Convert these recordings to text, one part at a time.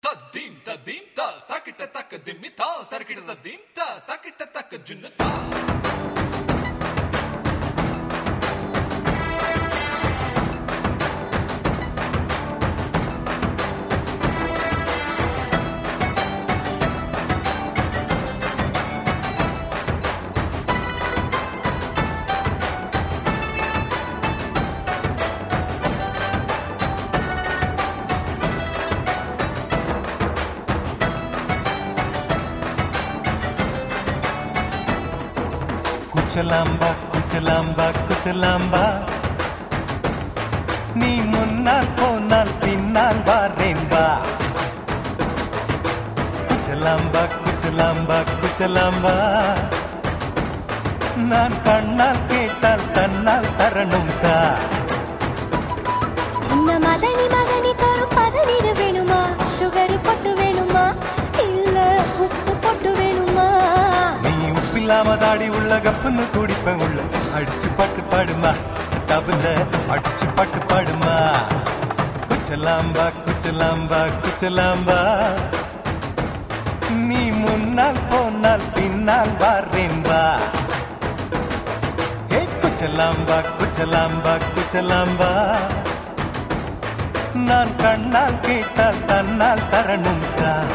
తద్దీం తద్దీం త తకిట తక్క దిమ్మి తా తరికిట తద్దీం త తకిట తక్క జున్ను తా குச்சலாம்பா குச்சலாம்பா குச்சலாம்பா நீ முன்னால் போனால் பின்னால் வாரேன்பா குச்சலாம்பா குச்சலாம்பா குச்சலாம்பா நான் கண்ணால் கேட்டால் தன்னால் தரணும் தா சின்ன மதனி மதனி தரும் பதநீர் வேணுமா சுகர் பொட்டு வேணுமா இல்ல உப்பு பொட்டு வேணுமா நீ உப்பில்லாம தாடி உள்ள கப்புன்னு குடிப்பேன் உள்ள அடிச்சு பாட்டு பாடுமா தபுல அடிச்சு பாட்டு பாடுமா குச்சலாம்பா குச்சலாம்பா குச்சலாம்பா நீ முன்னால் போனால் பின்னால் வாரேன்பா ஏ குச்சலாம்பா குச்சலாம்பா குச்சலாம்பா நான் கண்ணால் கேட்டால் தன்னால் தரணும் தான்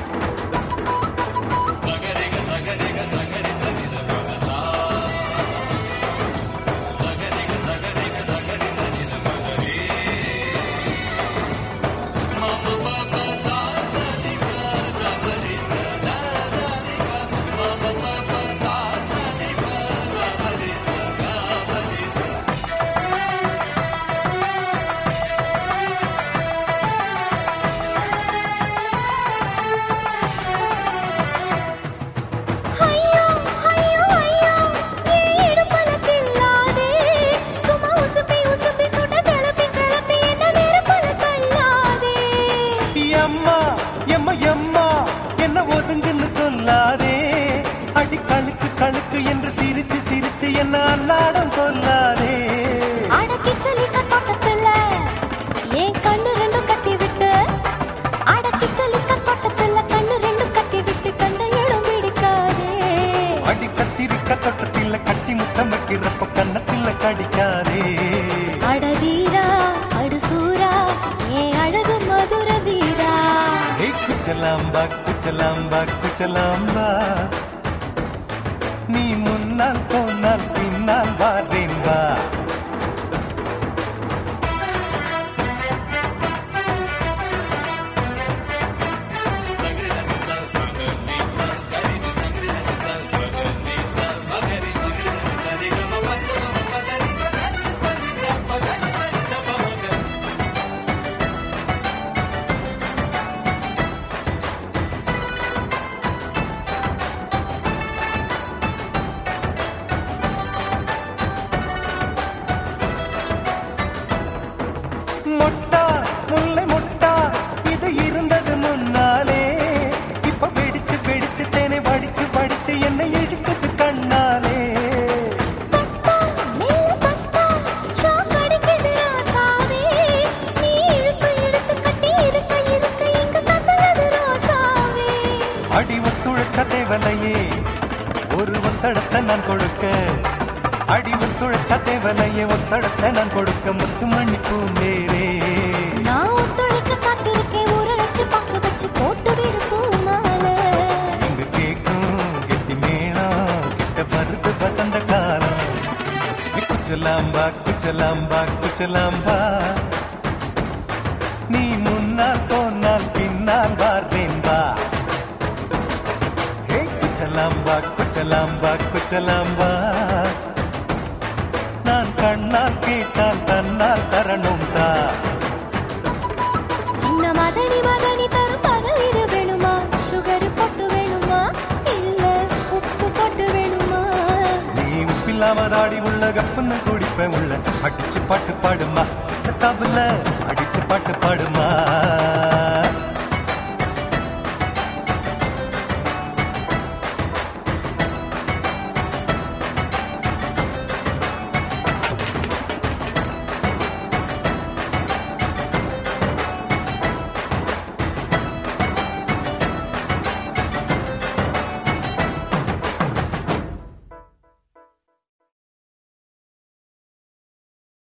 ஐயோ ஐயோ ஐயோ ஏன் இடுப்புல கில்லாதே சும்மா உசுப்பி உசுப்பி சுட கிளப்பி கிளப்பி என்ன நெருப்புல தள்ளாதே எம்மா எம்மா எம்மா என்ன ஒதுங்குன்னு சொல்லாதே அடி கழுக்கு கழுக்கு என்று சிரிச்சு சிரிச்சு என்ன அல்லாடம் கொல்லாதே அடக்கி சொல்லி கட்டோட்டத்துல ஏன் கண்ணு ரெண்டும் கட்டி விட்டு அடக்கி சொல்லி கட்டோட்டத்துல கண்ணு ரெண்டும் கட்டி விட்டு கண்ணை இடம் பிடிக்காதே அடி கத்திரிக்க தொட்டத்தில் கட்டி முத்தம் வைக்கிறப்ப கன்னத்தில் கடிக்காதே அடதீரா அடுசூரா ஏன் அழகு மதுர வீரா ஏ குச்சலாம்பா குச்சலாம்பா குச்சலாம்பா நீ முன்னால் போனால் பின்னால் வாரேன்பா மொட்டா முல்லை மொட்டா இது இருந்தது முன்னாலே இப்ப வெடிச்சு வெடிச்சு தேனை வடிச்சு வடிச்சு என்னை இழுக்குது கண்ணாலே பட்டா மேல பட்டா ஷாக் அடிக்குது ராசாவே நீ இழுத்து இழுத்து கட்டி இருக்க இருக்க இங்க கசலது ரோசாவே அடி ஒத்துழைச்ச தேவலையே ஒரு ஒத்தடத்தை நான் கொடுக்க அடி ஒத்துழைச்ச தேவலையே ஒத்தடத்தை நான் கொடுக்க முத்துமணி பூந்தேரே நான் ஒத்துழைக்க காத்திருக்கேன் ஊரழைச்சு பக்க வச்சு போட்டு விடு பூமாலை இங்கு கேக்கும் கெட்டி மேளம் கிட்ட வருது வசந்த காலம் ஏ குச்சலாம்பா குச்சலாம்பா குச்சலாம்பா நீ முன்னால் போனால் பின்னால் வார்த்தேன்பா ஹே குச்சலாம்பா குச்சலாம்பா குச்சலாம்பா நான் கண்ணால் கேட்டால் தன்னால் தரணும் தான் சின்ன மதனி மதனி தரும் பதவீர் வேணுமா சுகர் பொட்டு வேணுமா இல்ல உப்பு பொட்டு வேணுமா நீ உப்பில்லாம தாடி உள்ள கப்புன்னு குடிப்பேன் உள்ள அடிச்சு பாட்டு பாடுமா தபுல அடிச்சு பாட்டு பாடுமா